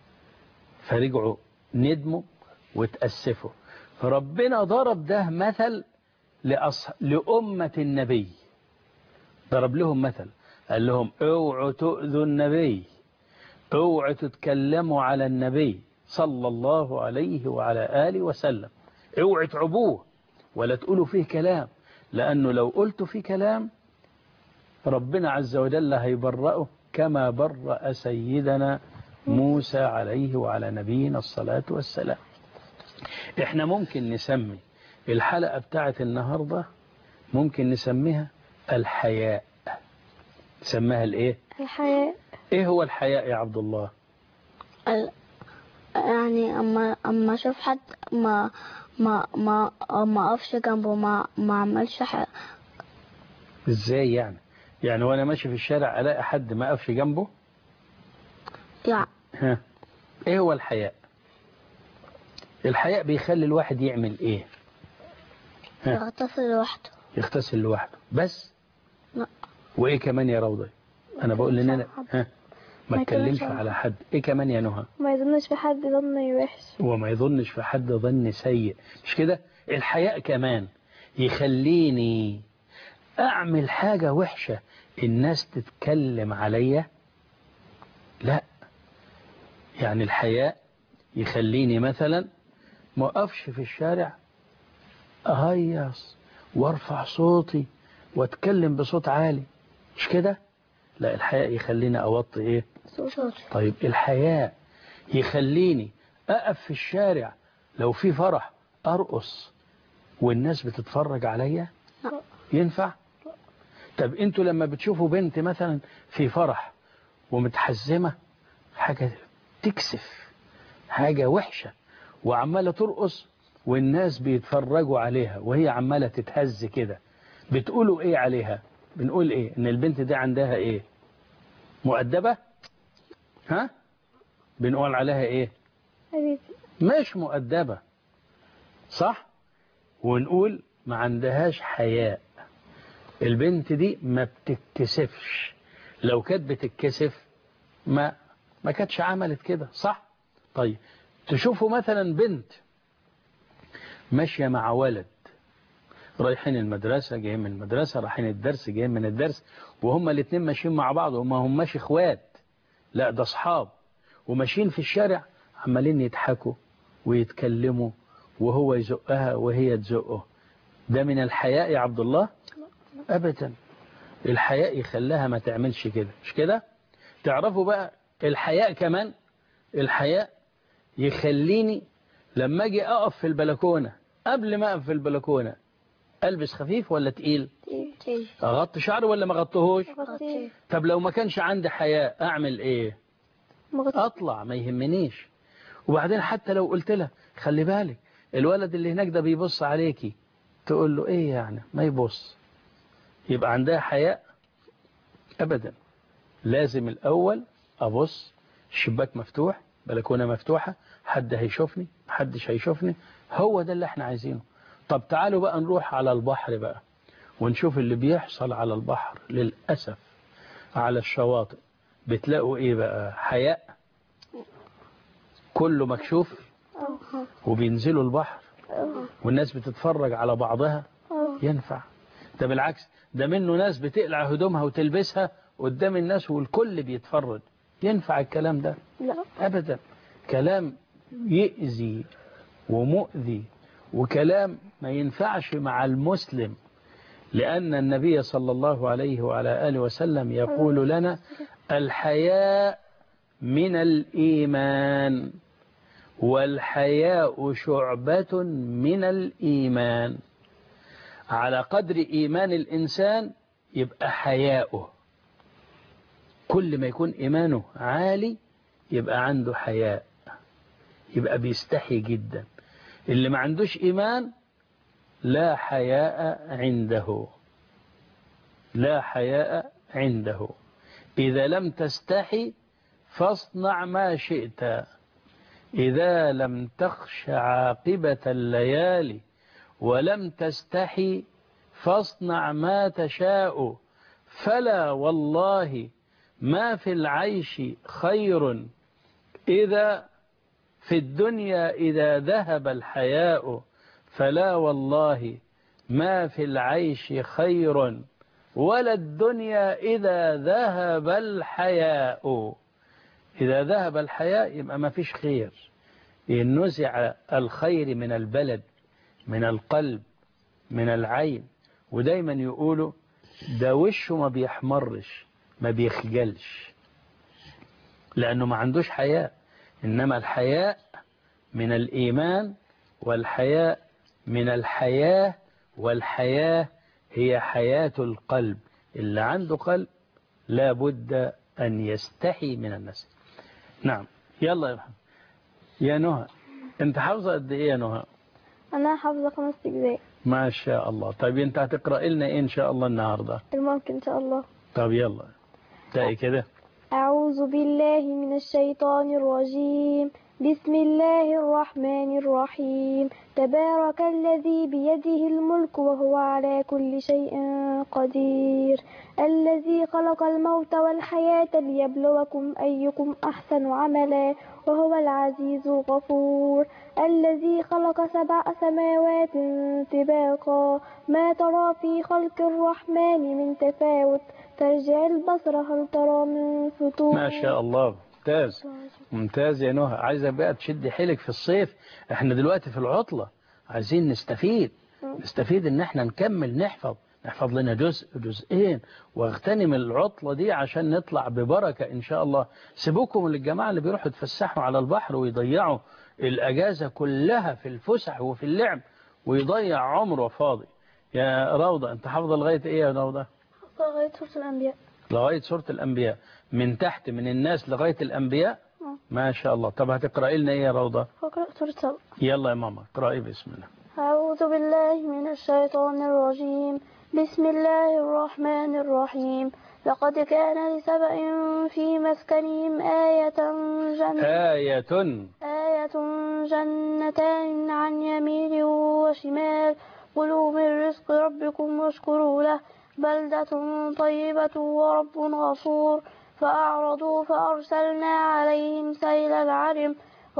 Speaker 2: فرجعوا ندموا وتأسفوا فربنا ضرب ده مثل لأص... لأمة النبي ضرب لهم مثل قال لهم اوعوا تؤذوا النبي اوعوا تتكلموا على النبي صلى الله عليه وعلى آله وسلم اوعوا تعبوه ولا تقولوا فيه كلام لأنه لو قلتوا فيه كلام ربنا عز وجل هيبرأه كما برأ سيدنا موسى عليه وعلى نبينا الصلاة والسلام احنا ممكن نسمي الحلقة بتاعت النهاردة ممكن نسميها الحياء نسميها الايه
Speaker 1: الحياة
Speaker 2: ايه هو الحياء يا عبد الله
Speaker 4: ال- يعني اما اما اشوف حد ما ما ما ما اقفش جنبه ما ما اعملش حاجه
Speaker 2: ازاي يعني يعني وانا ماشي في الشارع الاقي حد ما اقفش جنبه
Speaker 4: يعني
Speaker 2: ها ايه هو الحياء الحياء بيخلي الواحد يعمل ايه ها
Speaker 4: يغتسل لوحده
Speaker 2: يغتسل لوحده بس
Speaker 4: لا.
Speaker 2: وايه كمان يا روضة انا بقول ان انا ها ما
Speaker 1: ما
Speaker 2: اتكلمش
Speaker 1: يتكلمش على
Speaker 2: على حد ايه كمان يا نهى
Speaker 1: ما يظنش في حد ظن وحش
Speaker 2: وما يظنش في حد ظن سيء مش كده الحياء كمان يخليني اعمل حاجة وحشة الناس تتكلم عليا لا يعني الحياء يخليني مثلا ما اقفش في الشارع اهيص وارفع صوتي واتكلم بصوت عالي مش كده لا الحياء يخليني اوطي ايه
Speaker 4: صوت
Speaker 2: طيب الحياء يخليني أقف في الشارع لو في فرح أرقص والناس بتتفرج عليا
Speaker 4: لا.
Speaker 2: ينفع طب انتوا لما بتشوفوا بنت مثلا في فرح ومتحزمة حاجة تكسف حاجة وحشة وعمالة ترقص والناس بيتفرجوا عليها وهي عمالة تتهز كده بتقولوا ايه عليها بنقول ايه ان البنت دي عندها ايه مؤدبة ها بنقول عليها ايه
Speaker 1: حبيبي
Speaker 2: مش مؤدبة صح ونقول ما عندهاش حياء البنت دي ما بتتكسفش لو كانت بتتكسف ما ما كانتش عملت كده صح طيب تشوفوا مثلا بنت ماشية مع ولد رايحين المدرسة جايين من المدرسة رايحين الدرس جايين من الدرس وهما الاتنين ماشيين مع بعض وما هماش اخوات لا ده اصحاب وماشيين في الشارع عمالين يضحكوا ويتكلموا وهو يزقها وهي تزقه ده من الحياء يا عبد الله ابدا الحياء يخليها ما تعملش كده مش كده تعرفوا بقى الحياء كمان الحياء يخليني لما اجي اقف في البلكونه قبل ما اقف في البلكونه البس خفيف ولا تقيل
Speaker 4: تيجي
Speaker 2: اغطي شعري ولا ما اغطيهوش
Speaker 1: غطيه
Speaker 2: طب لو ما كانش عندي حياء اعمل ايه
Speaker 1: مغطيه
Speaker 2: اطلع ما يهمنيش وبعدين حتى لو قلت لها خلي بالك الولد اللي هناك ده بيبص عليكي تقول له ايه يعني ما يبص يبقى عندها حياء ابدا لازم الاول ابص الشباك مفتوح بلكونه مفتوحه حد هيشوفني محدش هيشوفني هو ده اللي احنا عايزينه طب تعالوا بقى نروح على البحر بقى ونشوف اللي بيحصل على البحر للاسف على الشواطئ بتلاقوا ايه بقى حياء كله مكشوف وبينزلوا البحر والناس بتتفرج على بعضها ينفع ده بالعكس ده منه ناس بتقلع هدومها وتلبسها قدام الناس والكل بيتفرج ينفع الكلام ده
Speaker 1: لا
Speaker 2: أبدا كلام يأذي ومؤذي وكلام ما ينفعش مع المسلم لأن النبي صلى الله عليه وعلى آله وسلم يقول لنا الحياء من الإيمان والحياء شعبة من الإيمان على قدر إيمان الإنسان يبقى حياؤه كل ما يكون إيمانه عالي يبقى عنده حياء يبقى بيستحي جدا اللي ما عندوش إيمان لا حياء عنده لا حياء عنده إذا لم تستحي فاصنع ما شئت إذا لم تخش عاقبة الليالي ولم تستحي فاصنع ما تشاء فلا والله ما في العيش خير إذا في الدنيا إذا ذهب الحياء فلا والله ما في العيش خير ولا الدنيا إذا ذهب الحياء إذا ذهب الحياء يبقى ما فيش خير إن نزع الخير من البلد من القلب من العين ودايما يقولوا ده وشه ما بيحمرش ما بيخجلش لأنه ما عندوش حياء إنما الحياء من الإيمان والحياء من الحياة والحياة هي حياة القلب اللي عنده قلب لا بد أن يستحي من الناس نعم يلا يا محمد يا نهى انت حافظة قد ايه يا نهى
Speaker 1: انا حافظه خمس اجزاء
Speaker 2: ما شاء الله طيب انت هتقرأ لنا ايه ان شاء الله النهاردة
Speaker 1: الممكن ان شاء الله
Speaker 2: طب يلا تلاقي كده
Speaker 1: أعوذ بالله من الشيطان الرجيم بسم الله الرحمن الرحيم تبارك الذي بيده الملك وهو على كل شيء قدير الذي خلق الموت والحياة ليبلوكم أيكم أحسن عملا وهو العزيز الغفور الذي خلق سبع سماوات طباقا ما ترى في خلق الرحمن من تفاوت ترجع البصر هل ترى من فطور
Speaker 2: ما شاء الله ممتاز ممتاز يا نهى عايزة بقى تشد حيلك في الصيف احنا دلوقتي في العطلة عايزين نستفيد نستفيد ان احنا نكمل نحفظ نحفظ لنا جزء جزئين واغتنم العطلة دي عشان نطلع ببركة ان شاء الله سيبوكم للجماعة اللي بيروحوا يتفسحوا على البحر ويضيعوا الأجازة كلها في الفسح وفي اللعب ويضيع عمره فاضي يا روضة أنت حافظة لغاية إيه يا روضة
Speaker 1: لغاية سورة الأنبياء
Speaker 2: لغاية سورة الأنبياء من تحت من الناس لغاية الأنبياء
Speaker 1: آه.
Speaker 2: ما شاء الله طب هتقرأي لنا إيه يا روضة
Speaker 1: وقرأ سورة سبع
Speaker 2: يلا يا ماما اقرأي بسم الله
Speaker 1: أعوذ بالله من الشيطان الرجيم بسم الله الرحمن الرحيم لقد كان لسبأ في مسكنهم آية جنة
Speaker 2: آية
Speaker 1: آية جنتان عن يمين وشمال كلوا من رزق ربكم واشكروا له بلدة طيبة ورب غفور فأعرضوا فأرسلنا عليهم سيل العرم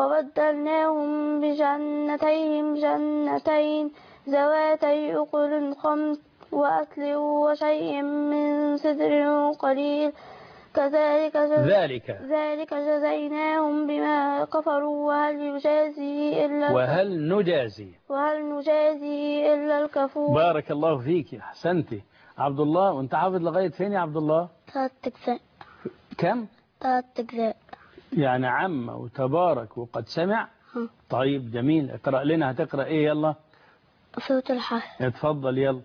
Speaker 1: وبدلناهم بجنتيهم جنتين ذواتي أكل خمس وأكل وشيء من سدر قليل كذلك جز...
Speaker 2: ذلك
Speaker 1: ذلك جزيناهم بما كفروا وهل يجازي إلا
Speaker 2: وهل نجازي
Speaker 1: وهل نجازي إلا الكفور
Speaker 2: بارك الله فيك أحسنتي عبد الله وانت حافظ لغاية فين يا عبد الله
Speaker 4: ثلاث أجزاء
Speaker 2: كم
Speaker 4: ثلاث أجزاء
Speaker 2: يعني عم وتبارك وقد سمع
Speaker 4: ها.
Speaker 2: طيب جميل اقرأ لنا هتقرأ ايه يلا
Speaker 4: سورة الحشر
Speaker 2: اتفضل يلا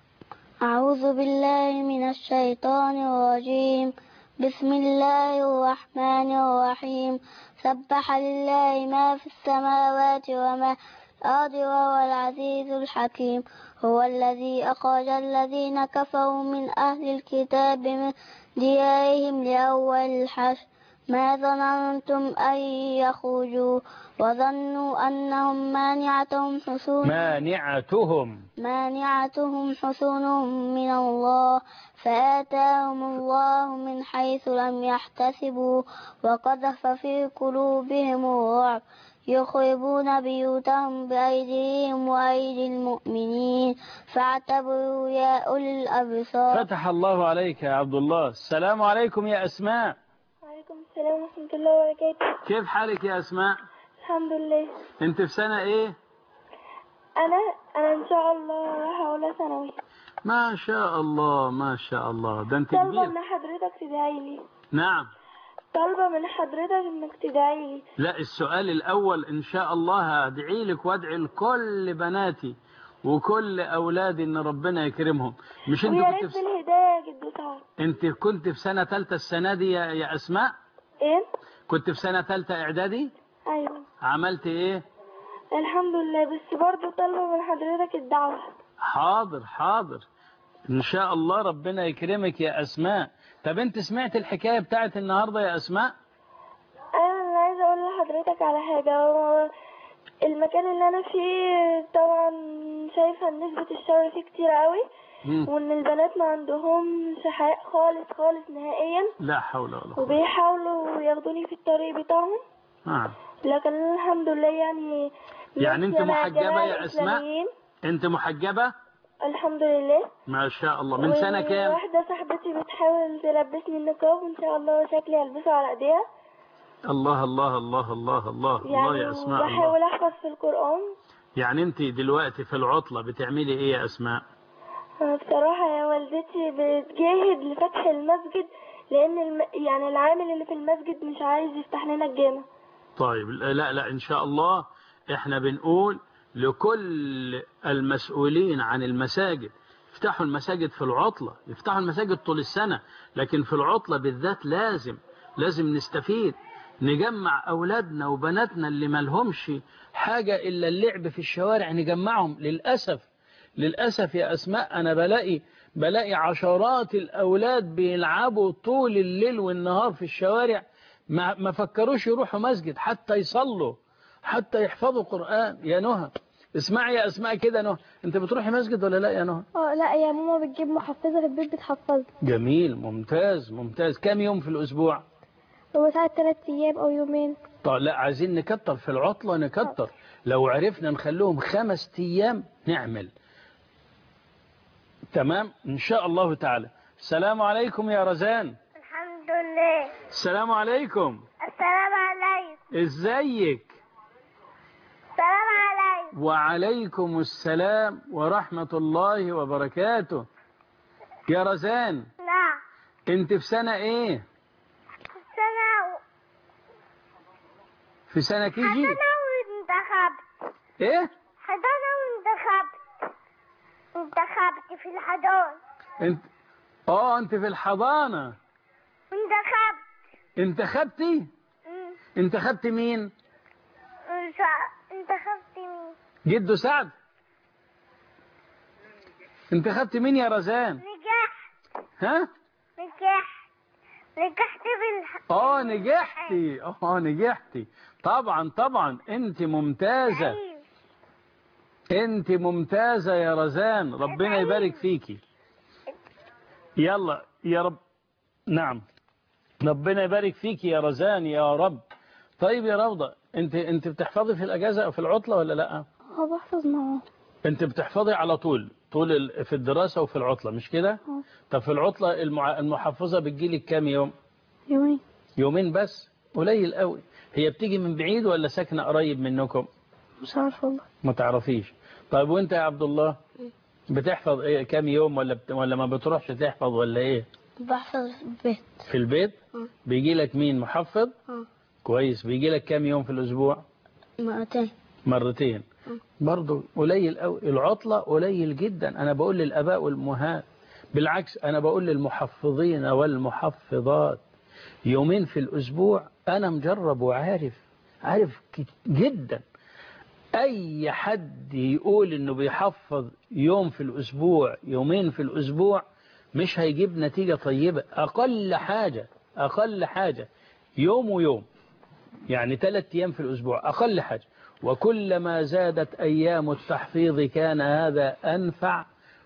Speaker 4: أعوذ بالله من الشيطان الرجيم بسم الله الرحمن الرحيم سبح لله ما في السماوات وما في الأرض وهو العزيز الحكيم هو الذي أخرج الذين كفروا من أهل الكتاب من ديارهم لأول الحشر ما ظننتم أن يخرجوا وظنوا أنهم مانعتهم حصونهم
Speaker 2: مانعتهم
Speaker 4: مانعتهم حصونهم من الله فآتاهم الله من حيث لم يحتسبوا وقذف في قلوبهم الرعب يخربون بيوتهم بأيديهم وأيدي المؤمنين فاعتبروا يا أولي الأبصار
Speaker 2: فتح الله عليك يا عبد الله السلام عليكم يا أسماء
Speaker 1: وعليكم السلام ورحمة الله وبركاته
Speaker 2: كيف حالك يا أسماء
Speaker 1: الحمد لله
Speaker 2: انت في سنة ايه
Speaker 1: أنا أنا إن شاء الله راح أولى ثانوي
Speaker 2: ما شاء الله ما شاء الله ده انت
Speaker 1: طالبة
Speaker 2: كبير
Speaker 1: من حضرتك تدعي لي
Speaker 2: نعم
Speaker 1: طالبة من حضرتك إنك تدعي لي
Speaker 2: لا السؤال الأول إن شاء الله هدعي لك وادعي لكل بناتي وكل أولادي إن ربنا يكرمهم مش أنت
Speaker 1: ويا
Speaker 2: كنت
Speaker 1: ريت
Speaker 2: في
Speaker 1: بالهداية يا جدو سعد
Speaker 2: أنت كنت في سنة ثالثة السنة دي يا, يا أسماء
Speaker 1: إيه؟
Speaker 2: كنت في سنة ثالثة إعدادي
Speaker 1: أيوه
Speaker 2: عملت إيه
Speaker 1: الحمد لله بس برضه طالبة من حضرتك الدعوة
Speaker 2: حاضر حاضر إن شاء الله ربنا يكرمك يا أسماء طب أنت سمعت الحكاية بتاعت النهاردة يا أسماء
Speaker 1: أنا اللي عايزة أقول لحضرتك على حاجة هو المكان اللي أنا فيه طبعا شايفة إن نسبة الشر فيه كتير قوي
Speaker 2: مم.
Speaker 1: وإن البنات ما عندهمش حياء خالص خالص نهائيا
Speaker 2: لا حول ولا قوة
Speaker 1: وبيحاولوا ياخدوني في الطريق بتاعهم
Speaker 2: آه.
Speaker 1: لكن أنا الحمد لله يعني
Speaker 2: يعني أنت
Speaker 1: ماشية مع
Speaker 2: محجبة
Speaker 1: الجماعة
Speaker 2: يا أسماء؟
Speaker 1: الإسلاميين.
Speaker 2: أنت محجبة
Speaker 1: الحمد لله
Speaker 2: ما شاء الله من سنة كام
Speaker 1: واحدة صاحبتي بتحاول تلبسني النقاب وإن شاء الله شكلي ألبسه على إيديها
Speaker 2: الله الله الله الله الله
Speaker 1: يعني
Speaker 2: الله يا أسماء الله
Speaker 1: بحاول أحفظ في القرآن
Speaker 2: يعني أنت دلوقتي في العطلة بتعملي إيه يا أسماء
Speaker 1: أنا بصراحة يا والدتي بتجاهد لفتح المسجد لأن الم... يعني العامل اللي في المسجد مش عايز يفتح لنا الجامع
Speaker 2: طيب لا لا إن شاء الله إحنا بنقول لكل المسؤولين عن المساجد يفتحوا المساجد في العطلة يفتحوا المساجد طول السنة لكن في العطلة بالذات لازم لازم نستفيد نجمع أولادنا وبناتنا اللي ملهمش حاجة إلا اللعب في الشوارع نجمعهم للأسف للأسف يا أسماء أنا بلاقي بلاقي عشرات الأولاد بيلعبوا طول الليل والنهار في الشوارع ما, ما فكروش يروحوا مسجد حتى يصلوا حتى يحفظوا قرآن يا نهى اسمعي يا أسماء كده نهى أنت بتروحي مسجد ولا لا يا نهى
Speaker 1: اه لا يا ماما بتجيب محفظة في البيت بتحفظ
Speaker 2: جميل ممتاز ممتاز كم يوم في الأسبوع
Speaker 1: هو ساعة تلات أيام أو يومين
Speaker 2: طيب لا عايزين نكتر في العطلة نكتر لو عرفنا نخليهم خمس أيام نعمل تمام إن شاء الله تعالى السلام عليكم يا رزان
Speaker 5: الحمد لله
Speaker 2: السلام عليكم
Speaker 5: السلام عليكم
Speaker 2: ازيك
Speaker 5: السلام عليكم
Speaker 2: وعليكم السلام ورحمة الله وبركاته يا رزان
Speaker 5: نعم
Speaker 2: انت في سنة ايه
Speaker 5: السنة
Speaker 2: في سنة كيجي
Speaker 5: ثانوي
Speaker 2: ايه
Speaker 5: حضانة وانتخبت انتخبت في الحضانة
Speaker 2: انت اه انت في الحضانة
Speaker 5: انتخبت
Speaker 2: انتخبتي
Speaker 5: مم.
Speaker 2: انتخبت مين
Speaker 5: انت- انتخبت مين
Speaker 2: جدو سعد انتخبت مين يا رزان
Speaker 5: نجحت
Speaker 2: ها
Speaker 5: نجحت نجحت في الح...
Speaker 2: اه نجحتي اه نجحتي طبعا طبعا انت ممتازة
Speaker 5: أيوة.
Speaker 2: انت ممتازة يا رزان ربنا يبارك فيكي يلا يا رب نعم ربنا يبارك فيكي يا رزان يا رب طيب يا روضة انت انت بتحفظي في الاجازة او في العطلة ولا لا
Speaker 1: اه بحفظ معاه
Speaker 2: انت بتحفظي على طول طول ال- في الدراسة وفي العطلة مش كده
Speaker 1: اه
Speaker 2: طب في العطلة المع- المحفظة بتجيلك كام يوم
Speaker 1: يومين
Speaker 2: يومين بس قليل قوي هي بتيجي من بعيد ولا ساكنة قريب منكم
Speaker 1: مش عارف والله
Speaker 2: ما تعرفيش طيب وانت يا عبد الله بتحفظ ايه كام يوم ولا بت... ولا ما بتروحش تحفظ ولا ايه
Speaker 4: بحفظ في البيت
Speaker 2: في البيت
Speaker 4: اه.
Speaker 2: بيجي لك مين محفظ
Speaker 4: اه.
Speaker 2: كويس بيجي لك كام يوم في الاسبوع
Speaker 4: مرتين
Speaker 2: مرتين برضو قليل قوي العطلة قليل جدا انا بقول للاباء والامهات بالعكس انا بقول للمحفظين والمحفظات يومين في الاسبوع انا مجرب وعارف عارف كت- جدا اي حد يقول انه بيحفظ يوم في الاسبوع يومين في الاسبوع مش هيجيب نتيجة طيبة اقل حاجة اقل حاجة يوم ويوم يعني ثلاث أيام في الأسبوع أقل حاجة وكلما زادت أيام التحفيظ كان هذا أنفع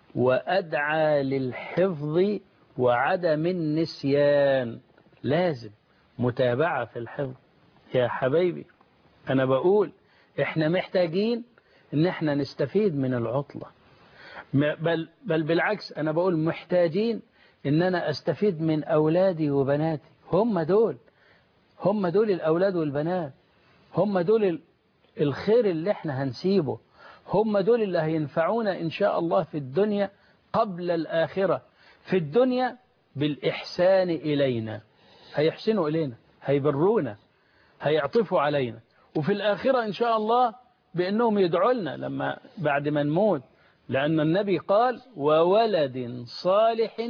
Speaker 2: وأدعى للحفظ وعدم النسيان لازم متابعة في الحفظ يا حبايبي أنا بقول إحنا محتاجين إن إحنا نستفيد من العطلة م- بل, بل بالعكس أنا بقول محتاجين إن أنا أستفيد من أولادي وبناتي هم دول هم دول الأولاد والبنات هم دول ال- الخير اللي احنا هنسيبه هم دول اللي هينفعونا إن شاء الله في الدنيا قبل الآخرة في الدنيا بالإحسان إلينا هيحسنوا إلينا هيبرونا هيعطفوا علينا وفي الآخرة إن شاء الله بأنهم يدعوا لنا لما بعد ما نموت لأن النبي قال وولد صالح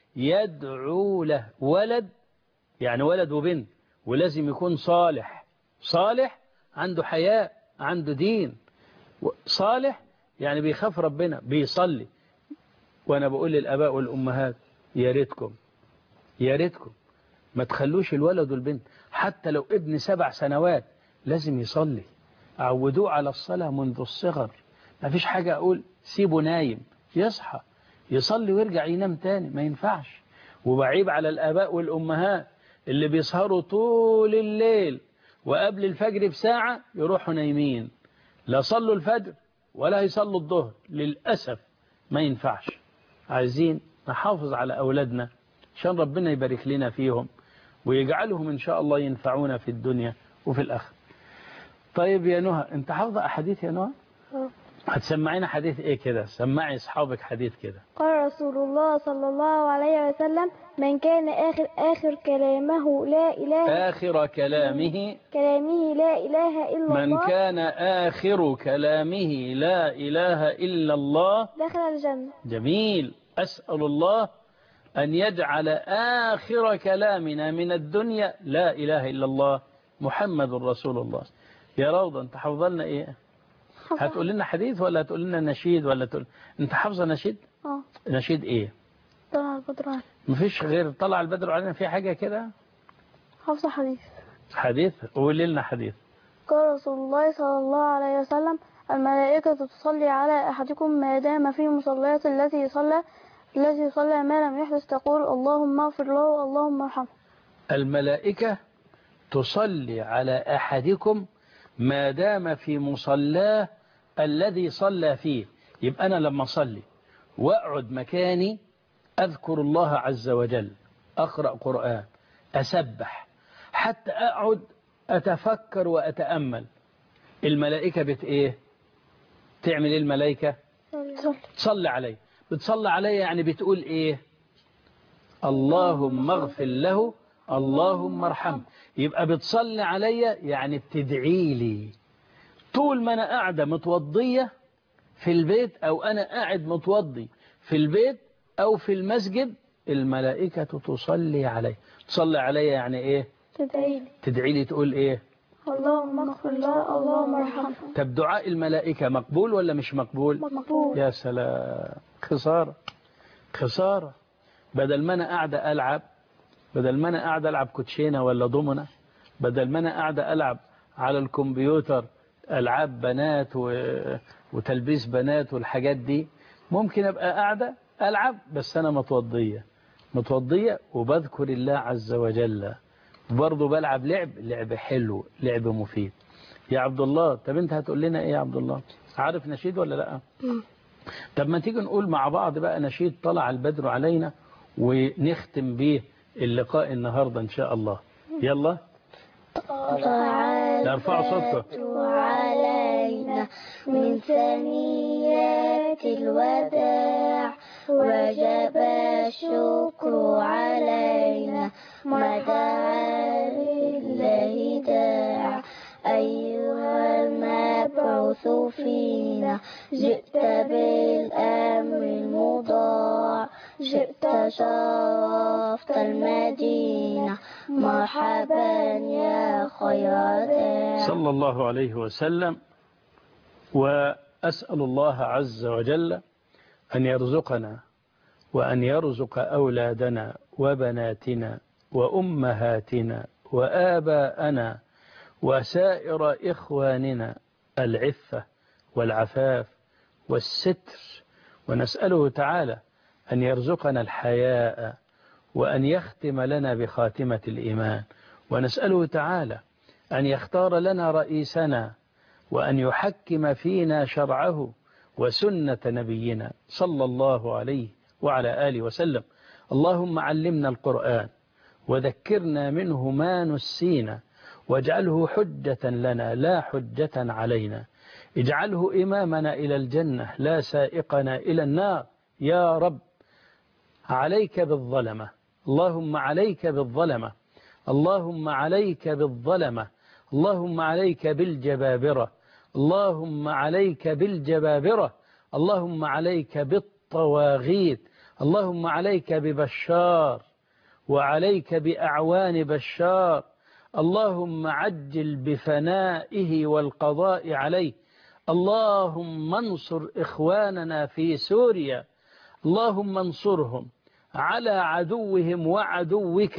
Speaker 2: يدعو له ولد يعني ولد وبنت ولازم يكون صالح صالح عنده حياء عنده دين و- صالح يعني بيخاف ربنا بيصلي وانا بقول للاباء والامهات يا ريتكم يا ريتكم ما تخلوش الولد والبنت حتى لو ابن سبع سنوات لازم يصلي عودوه على الصلاة منذ الصغر ما فيش حاجة أقول سيبه نايم يصحى يصلي ويرجع ينام تاني ما ينفعش وبعيب على الآباء والأمهات اللي بيسهروا طول الليل وقبل الفجر بساعة يروحوا نايمين لا صلوا الفجر ولا يصلوا الظهر للأسف ما ينفعش عايزين نحافظ على أولادنا عشان ربنا يبارك لنا فيهم ويجعلهم إن شاء الله ينفعونا في الدنيا وفي الآخرة طيب يا نهى انت حافظة أحاديث يا نهى
Speaker 1: اه.
Speaker 2: هتسمعينا حديث ايه كده سمعي اصحابك حديث كده
Speaker 1: قال رسول الله صلى الله عليه وسلم من كان آخر آخر كلامه لا إله
Speaker 2: آخر كلامه
Speaker 1: كلامه لا إله إلا
Speaker 2: من
Speaker 1: الله
Speaker 2: كان آخر كلامه لا إله إلا الله
Speaker 1: دخل الجنة
Speaker 2: جميل أسأل الله أن يجعل آخر كلامنا من الدنيا لا إله إلا الله محمد رسول الله يا روضة أنت حافظة لنا إيه هتقول لنا حديث ولا هتقول لنا نشيد ولا تقول أنت حافظة نشيد
Speaker 1: اه
Speaker 2: نشيد إيه
Speaker 1: طلع البدران
Speaker 2: مفيش غير طلع البدر علينا في حاجة كده
Speaker 1: حفظ حديث
Speaker 2: حديث قول لنا حديث
Speaker 1: قال رسول الله صلى الله عليه وسلم الملائكة تصلي على أحدكم ما دام في مصليات التي صلى التي صلى ما لم يحدث تقول اللهم اغفر له اللهم ارحمه
Speaker 2: الملائكة تصلي على أحدكم ما دام في مصلاه الذي صلى فيه يبقى أنا لما أصلي وأقعد مكاني أذكر الله عز وجل أقرأ قرآن أسبح حتى أقعد أتفكر وأتأمل الملائكة بت إيه تعمل إيه الملائكة
Speaker 1: صلي
Speaker 2: تصلي عليه بتصلي عليه يعني بتقول إيه اللهم اغفر له اللهم ارحمه يبقى بتصلي عليا يعني بتدعي لي طول ما أنا قاعدة متوضية في البيت أو أنا قاعد متوضي في البيت أو في المسجد الملائكة تصلي علي تصلي علي يعني إيه
Speaker 1: تدعي لي
Speaker 2: تدعي لي تقول إيه
Speaker 1: اللهم اغفر له اللهم ارحمه
Speaker 2: طب دعاء الملائكة مقبول ولا مش مقبول
Speaker 1: مقبول
Speaker 2: يا سلام خسارة خسارة بدل ما أنا قاعدة ألعب بدل ما أنا قاعدة ألعب كوتشينة ولا ضمنة بدل ما أنا قاعدة ألعب على الكمبيوتر ألعاب بنات و... وتلبيس بنات والحاجات دي ممكن أبقى قاعدة ألعب بس أنا متوضية متوضية وبذكر الله عز وجل برضه بلعب لعب لعب حلو لعب مفيد يا عبد الله طب انت هتقول لنا ايه يا عبد الله عارف نشيد ولا لا طب ما تيجي نقول مع بعض بقى نشيد طلع البدر علينا ونختم بيه اللقاء النهاردة ان شاء الله يلا لا ارفعوا صوتكم
Speaker 4: علينا من ثنيات الوداع وجب الشكر علينا ما دعا لله داع أيها المبعوث فينا جئت بالأمر المضاع جئت شرفت المدينة مرحبا يا خير داع
Speaker 2: صلى الله عليه وسلم وأسأل الله عز وجل أن يرزقنا وأن يرزق أولادنا وبناتنا وأمهاتنا وآباءنا وسائر إخواننا العفة والعفاف والستر ونسأله تعالى أن يرزقنا الحياء وأن يختم لنا بخاتمة الإيمان ونسأله تعالى أن يختار لنا رئيسنا وأن يحكم فينا شرعه وسنة نبينا صلى الله عليه وعلى آله وسلم اللهم علمنا القرآن وذكرنا منه ما نسينا واجعله حجة لنا لا حجة علينا اجعله إمامنا إلى الجنة لا سائقنا إلى النار يا رب عليك بالظلمة اللهم عليك بالظلمة اللهم عليك بالظلمة اللهم عليك بالجبابرة اللهم عليك بالجبابرة اللهم عليك بالطواغيت اللهم عليك ببشار وعليك بأعوان بشار اللهم عجل بفنائه والقضاء عليه اللهم انصر إخواننا في سوريا اللهم انصرهم على عدوهم وعدوك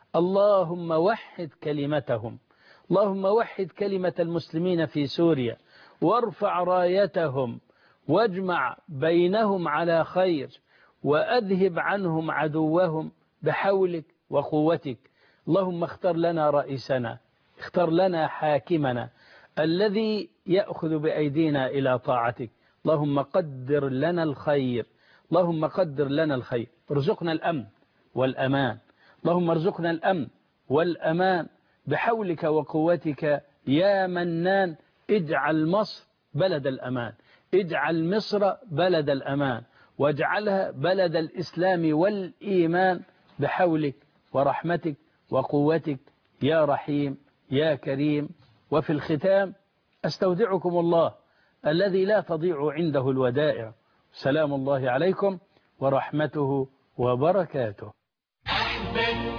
Speaker 2: اللهم وحد كلمتهم اللهم وحد كلمة المسلمين في سوريا وارفع رايتهم واجمع بينهم على خير وأذهب عنهم عدوهم بحولك وقوتك اللهم اختر لنا رئيسنا اختر لنا حاكمنا الذي يأخذ بأيدينا إلى طاعتك اللهم قدر لنا الخير اللهم قدر لنا الخير ارزقنا الأمن والأمان اللهم ارزقنا الأمن والأمان بحولك وقوتك يا منان اجعل مصر بلد الأمان اجعل مصر بلد الأمان واجعلها بلد الإسلام والإيمان بحولك ورحمتك وقوتك يا رحيم يا كريم وفي الختام أستودعكم الله الذي لا تضيع عنده الودائع سلام الله عليكم ورحمته وبركاته
Speaker 6: أحببت